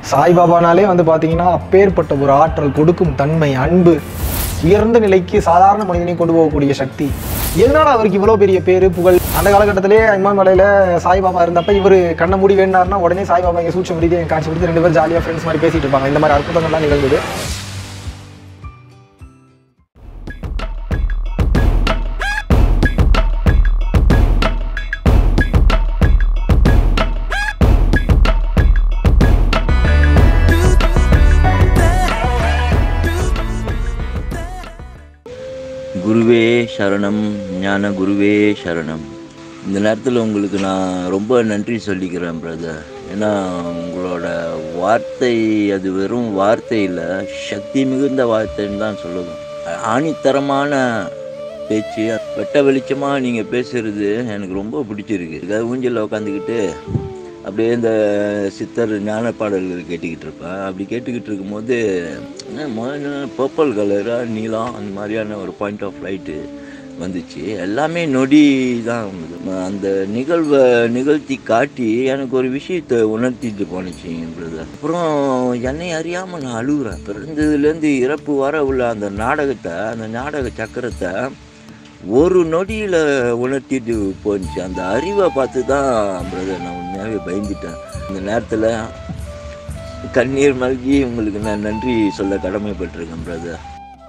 சாய்பாபானாலே வந்து பார்த்தீங்கன்னா அப்பேற்பட்ட ஒரு ஆற்றல் கொடுக்கும் தன்மை அன்பு உயர்ந்த நிலைக்கு சாதாரண மனிதனை கொண்டு போகக்கூடிய சக்தி எதனால அவருக்கு இவ்வளோ பெரிய பேரு புகழ் அந்த காலகட்டத்திலே அம்மான் மலையில சாய்பாபா இருந்தப்ப இவர் கண்ணை மூடி வேண்டாருன்னா உடனே சாய்பாபா இங்கே சூட்சம் ரீதியை காட்சி கொடுத்து ரெண்டு பேரும் ஜாலியாக ஃப்ரெண்ட்ஸ் மாதிரி பேசிட்டு இருப்பாங்க இந்த மாதிரி அற்புதங்கள்லாம் நிகழ்ந்தது குருவே சரணம் ஞான குருவே சரணம் இந்த நேரத்தில் உங்களுக்கு நான் ரொம்ப நன்றி சொல்லிக்கிறேன் பிரதர் ஏன்னா உங்களோட வார்த்தை அது வெறும் வார்த்தை இல்லை சக்தி மிகுந்த வார்த்தைன்னு தான் சொல்லணும் ஆணித்தரமான பேச்சு வெட்ட வெளிச்சமாக நீங்கள் பேசுகிறது எனக்கு ரொம்ப பிடிச்சிருக்கு இதுக்காக ஊஞ்சலில் உட்காந்துக்கிட்டு அப்படியே இந்த சித்தர் ஞான பாடல்கள் கேட்டுக்கிட்டு இருப்பேன் அப்படி கேட்டுக்கிட்டு இருக்கும்போது என்ன முதல்ல பர்பிள் கலராக நீலம் அந்த மாதிரியான ஒரு பாயிண்ட் ஆஃப் லைட்டு வந்துச்சு எல்லாமே நொடி தான் வந்தது. ம- அந்த நிகழ்வை நிகழ்த்தி காட்டி எனக்கு ஒரு விஷயத்தை உணர்த்திட்டு போனுச்சு பிரதர் அப்புறம் என்னை அறியாமல் நான் அழுகுறேன் பிறந்ததுலேருந்து இறப்பு வர உள்ள அந்த நாடகத்தை அந்த நாடக சக்கரத்தை ஒரு நொடியில் உணர்த்திட்டு போணுச்சு அந்த அறிவை பார்த்து தான் பிரதர் நான் உண்மையாகவே பயந்துட்டேன் இந்த நேரத்தில் கண்ணீர் மல்கி உங்களுக்கு நான் நன்றி சொல்ல கடமைப்பட்டிருக்கேன் பிரதர்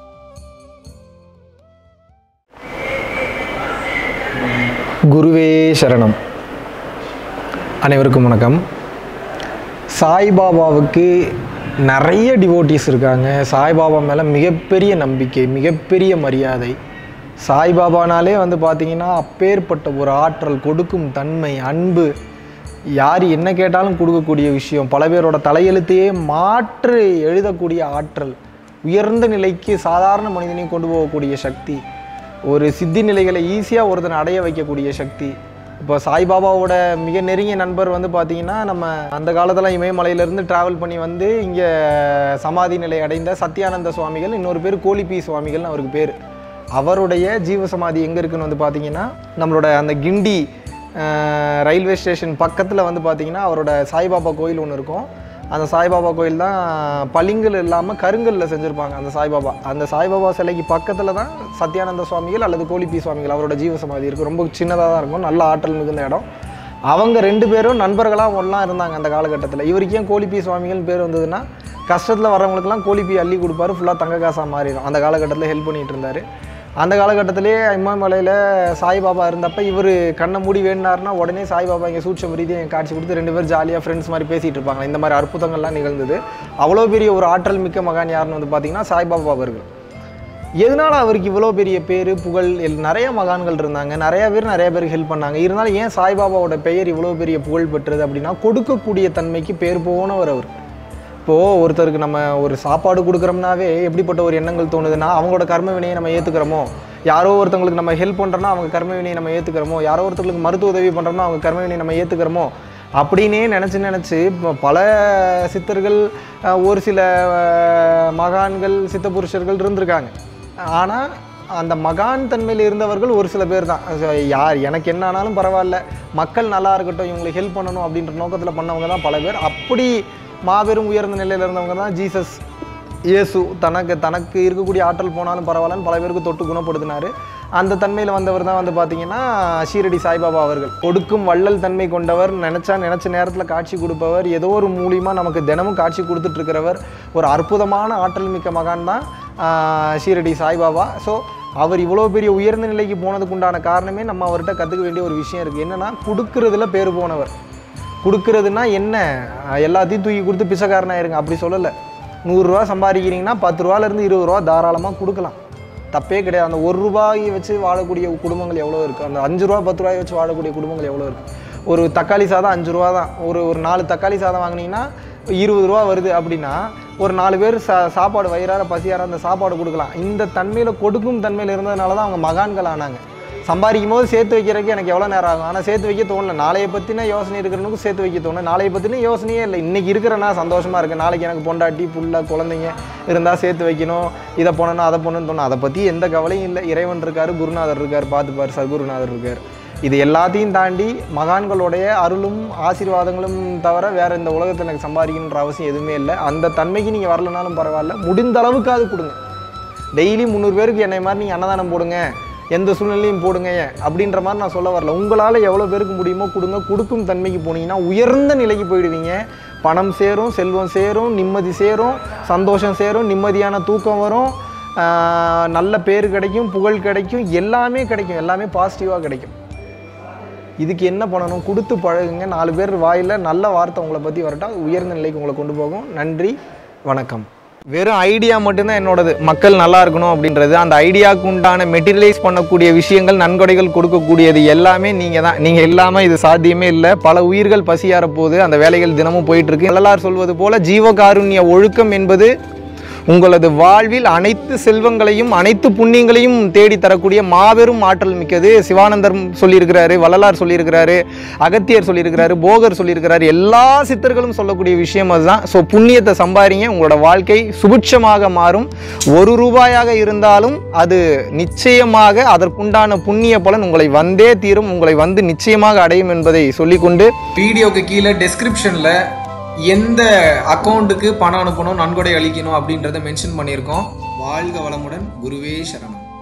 குருவே சரணம் அனைவருக்கும் வணக்கம் சாய்பாபாவுக்கு நிறைய டிவோட்டிஸ் இருக்காங்க சாய்பாபா மேலே மிகப்பெரிய நம்பிக்கை மிகப்பெரிய மரியாதை சாய்பாபானாலே வந்து பார்த்தீங்கன்னா அப்பேற்பட்ட ஒரு ஆற்றல் கொடுக்கும் தன்மை அன்பு யார் என்ன கேட்டாலும் கொடுக்கக்கூடிய விஷயம் பல பேரோட தலையெழுத்தையே மாற்று எழுதக்கூடிய ஆற்றல் உயர்ந்த நிலைக்கு சாதாரண மனிதனையும் கொண்டு போகக்கூடிய சக்தி ஒரு சித்தி நிலைகளை ஈஸியாக ஒருத்தனை அடைய வைக்கக்கூடிய சக்தி இப்போ சாய்பாபாவோட மிக நெருங்கிய நண்பர் வந்து பார்த்தீங்கன்னா நம்ம அந்த காலத்தில் இமயமலையிலேருந்து ட்ராவல் பண்ணி வந்து இங்கே சமாதி நிலை அடைந்த சத்யானந்த சுவாமிகள் இன்னொரு பேர் கோலிபி சுவாமிகள்னு அவருக்கு பேர் அவருடைய ஜீவசமாதி எங்கே இருக்குன்னு வந்து பார்த்தீங்கன்னா நம்மளோட அந்த கிண்டி அஹ், ரயில்வே ஸ்டேஷன் பக்கத்தில் வந்து பார்த்தீங்கன்னா அவரோட சாய்பாபா கோயில் ஒன்று இருக்கும் அந்த சாய்பாபா கோயில் தான் பளிங்கல் இல்லாமல் கருங்கல்ல செஞ்சுருப்பாங்க அந்த சாய்பாபா அந்த சாய்பாபா சிலைக்கு பக்கத்தில் தான் சத்யானந்த சுவாமிகள் அல்லது கோலிபி சுவாமிகள் அவரோட ஜீவசமாதி இருக்குது ரொம்ப சின்னதாக தான் இருக்கும் நல்ல ஆற்றல் மிகுந்த இடம் அவங்க ரெண்டு பேரும் நண்பர்களாக ஒன்றா இருந்தாங்க அந்த காலகட்டத்தில் இவருக்கு ஏன் கோலிபி சுவாமிகள் பேர் வந்ததுன்னா கஷ்டத்தில் வரவங்களுக்குலாம் கோலிபி அள்ளி கொடுப்பாரு ஃபுல்லாக தங்க காசாக மாறிடும் அந்த காலகட்டத்தில் ஹெல்ப் பண்ணிட்டு இருந்தார் அந்த காலகட்டத்திலேயே இமாமலையில் சாய்பாபா இருந்தப்ப இவர் கண்ணை மூடி வேணுனாருன்னா உடனே சாய்பாபா இங்கே சூட்சம் ரீதியை காட்சி கொடுத்து ரெண்டு பேரும் ஜாலியாக ஃப்ரெண்ட்ஸ் மாதிரி பேசிகிட்டு இருப்பாங்க இந்த மாதிரி அற்புதங்கள்லாம் நிகழ்ந்தது அவ்வளோ பெரிய ஒரு ஆற்றல் மிக்க மகான் யாருன்னு வந்து பார்த்தீங்கன்னா சாய்பாபா அவர்கள் எதனால அவருக்கு இவ்வளோ பெரிய பேர் புகழ் எல்- நிறைய மகான்கள் இருந்தாங்க நிறைய பேர் நிறைய பேருக்கு ஹெல்ப் பண்ணாங்க இருந்தாலும் ஏன் சாய்பாபாவோட பெயர் இவ்வளோ பெரிய புகழ் பெற்றது அப்படின்னா கொடுக்கக்கூடிய தன்மைக்கு பேர் போனவர் அவர் இப்போது ஒருத்தருக்கு நம்ம ஒரு சாப்பாடு கொடுக்குறோம்னாவே எப்படிப்பட்ட ஒரு எண்ணங்கள் தோணுதுன்னா அவங்களோட கர்ம வினையை நம்ம ஏற்றுக்கிறோமோ யாரோ ஒருத்தவங்களுக்கு நம்ம ஹெல்ப் பண்ணுறோம்னா அவங்க கர்ம வினையை நம்ம ஏற்றுக்கிறோமோ யாரோ ஒருத்தங்களுக்கு மருத்துவ உதவி பண்ணுறோம்னா அவங்க கர்ம வினையை நம்ம ஏற்றுக்கிறோமோ அப்படின்னே நினச்சி நினச்சி இப்போ பல சித்தர்கள் அஹ், ஒரு சில அஹ், மகான்கள் சித்த புருஷர்கள் இருந்திருக்காங்க ஆனால் அந்த மகான் தன்மையில் இருந்தவர்கள் ஒரு சில பேர் தான் அது யார் எனக்கு என்ன ஆனாலும் பரவாயில்ல மக்கள் நல்லா இருக்கட்டும் இவங்களுக்கு ஹெல்ப் பண்ணணும் அப்படின்ற நோக்கத்தில் பண்ணவங்க தான் பல பேர் அப்படி மாபெரும் உயர்ந்த நிலையில் இருந்தவங்க தான் ஜீசஸ் இயேசு தனக்கு தனக்கு இருக்கக்கூடிய ஆற்றல் போனாலும் பரவாயில்லன்னு பல பேருக்கு தொட்டு குணப்படுத்தினார் அந்த தன்மையில் வந்தவர் தான் வந்து பார்த்தீங்கன்னா ஷீரடி சாய்பாபா அவர்கள் கொடுக்கும் வள்ளல் தன்மை கொண்டவர் நினச்சா நினச்ச நேரத்தில் காட்சி கொடுப்பவர் ஏதோ ஒரு மூலியமா நமக்கு தினமும் காட்சி கொடுத்துட்டு இருக்கிறவர் ஒரு அற்புதமான ஆற்றல் மிக்க மகான் தான் ஆஹ், ஷீரடி சாய்பாபா ஸோ அவர் இவ்வளோ பெரிய உயர்ந்த நிலைக்கு போனதுக்கு உண்டான காரணமே நம்ம அவர்கிட்ட கற்றுக்க வேண்டிய ஒரு விஷயம் இருக்குது என்னென்னா கொடுக்கறதுல பேர் போனவர் கொடுக்கறதுனா என்ன அஹ் எல்லாத்தையும் தூக்கி கொடுத்து பிச்சைக்காரனாயிருங்க அப்படி சொல்லலை நூறுரூவா சம்பாதிக்கிறீங்கன்னா பத்து ரூபாலேருந்து இருபது ரூபா தாராளமாக கொடுக்கலாம் தப்பே கிடையாது அந்த ஒரு ரூபாயை வச்சு வாழக்கூடிய குடும்பங்கள் எவ்வளோ இருக்குது அந்த அஞ்சு ரூபா பத்து ரூபாயை வச்சு வாழக்கூடிய குடும்பங்கள் எவ்வளோ இருக்குது ஒரு தக்காளி சாதம் அஞ்சு ரூபா தான் ஒரு ஒரு நாலு தக்காளி சாதம் வாங்குனீங்கன்னா இருபது ரூபா வருது அப்படின்னா ஒரு நாலு பேர் சா சாப்பாடு வயிறார பசியார அந்த சாப்பாடு கொடுக்கலாம் இந்த தன்மையில் கொடுக்கும் தன்மையில் இருந்ததுனால தான் அவங்க மகான்கள் ஆனாங்க சம்பாதிக்கும் போது சேர்த்து வைக்கிறதுக்கு எனக்கு எவ்வளோ நேரம் ஆகும் ஆனால் சேர்த்து வைக்க தோணல நாளைய பற்றின யோசனை இருக்கிறவனுக்கு சேர்த்து வைக்க தோணும் நாளைய பற்றின யோசனையே இல்லை இன்றைக்கி இருக்கிறனா சந்தோஷமாக இருக்குது நாளைக்கு எனக்கு பொண்டாட்டி புள்ள குழந்தைங்க இருந்தால் சேர்த்து வைக்கணும் இதை பண்ணணும் அதை பண்ணணும்னு தோணும் அதை பற்றி எந்த கவலையும் இல்லை இறைவன் இருக்கார் குருநாதர் இருக்கார் பார்த்துப்பார் சர்க்குருநாதர் இருக்கார் இது எல்லாத்தையும் தாண்டி மகான்களுடைய அருளும் ஆசீர்வாதங்களும் தவிர வேற இந்த உலகத்தில் எனக்கு சம்பாதிக்கணுன்ற அவசியம் எதுவுமே இல்லை அந்த தன்மைக்கு நீங்கள் வரலனாலும் பரவாயில்ல முடிந்த அளவுக்காவது கொடுங்க டெய்லி முந்நூறு பேருக்கு என்னை மாதிரி நீங்கள் அன்னதானம் போடுங்க எந்த சூழ்நிலையும் போடுங்க அப்படின்ற மாதிரி நான் சொல்ல வரல உங்களால் எவ்வளோ பேருக்கு முடியுமோ கொடுங்க கொடுக்கும் தன்மைக்கு போனீங்கன்னா உயர்ந்த நிலைக்கு போயிடுவீங்க பணம் சேரும் செல்வம் சேரும் நிம்மதி சேரும் சந்தோஷம் சேரும் நிம்மதியான தூக்கம் வரும் ஆஹ் நல்ல பேர் கிடைக்கும் புகழ் கிடைக்கும் எல்லாமே கிடைக்கும் எல்லாமே பாசிட்டிவாக கிடைக்கும் இதுக்கு என்ன பண்ணணும் கொடுத்து பழகுங்க நாலு பேர் வாயில் நல்ல வார்த்தை உங்களை பற்றி வரட்டும் அது உயர்ந்த நிலைக்கு உங்களை கொண்டு போகும் நன்றி வணக்கம் வெறும் ஐடியா மட்டும்தான் என்னோடது மக்கள் நல்லா இருக்கணும் அப்படின்றது அந்த ஐடியாவுக்கு உண்டான மெட்டீரியலைஸ் பண்ணக்கூடிய விஷயங்கள் நன்கொடைகள் கொடுக்கக்கூடியது எல்லாமே நீங்கள் தான் நீங்கள் இல்லாமல் இது சாத்தியமே இல்லை பல உயிர்கள் பசியார போகுது அந்த வேலைகள் தினமும் போயிட்டு இருக்கு வள்ளலார் சொல்வது போல ஜீவகாருண்ய ஒழுக்கம் என்பது உங்களது வாழ்வில் அனைத்து செல்வங்களையும் அனைத்து புண்ணியங்களையும் தேடி தரக்கூடிய மாபெரும் ஆற்றல் மிக்கது சிவானந்தர் சொல்லியிருக்கிறாரு வள்ளலார் சொல்லியிருக்கிறாரு அகத்தியர் சொல்லியிருக்கிறாரு போகர் சொல்லியிருக்கிறாரு எல்லா சித்தர்களும் சொல்லக்கூடிய விஷயம் அதுதான் ஸோ புண்ணியத்தை சம்பாதிங்க உங்களோட வாழ்க்கை சுபிட்சமாக மாறும் ஒரு ரூபாயாக இருந்தாலும் அது நிச்சயமாக அதற்குண்டான புண்ணிய பலன் உங்களை வந்தே தீரும் உங்களை வந்து நிச்சயமாக அடையும் என்பதை சொல்லிக்கொண்டு வீடியோக்கு கீழே டெஸ்கிரிப்ஷனில் எந்த அக்கௌண்ட்டுக்கு பணம் அனுப்பணும் நன்கொடை அளிக்கணும் அப்படின்றத மென்ஷன் பண்ணியிருக்கோம் வாழ்க வளமுடன் குருவே சரணம்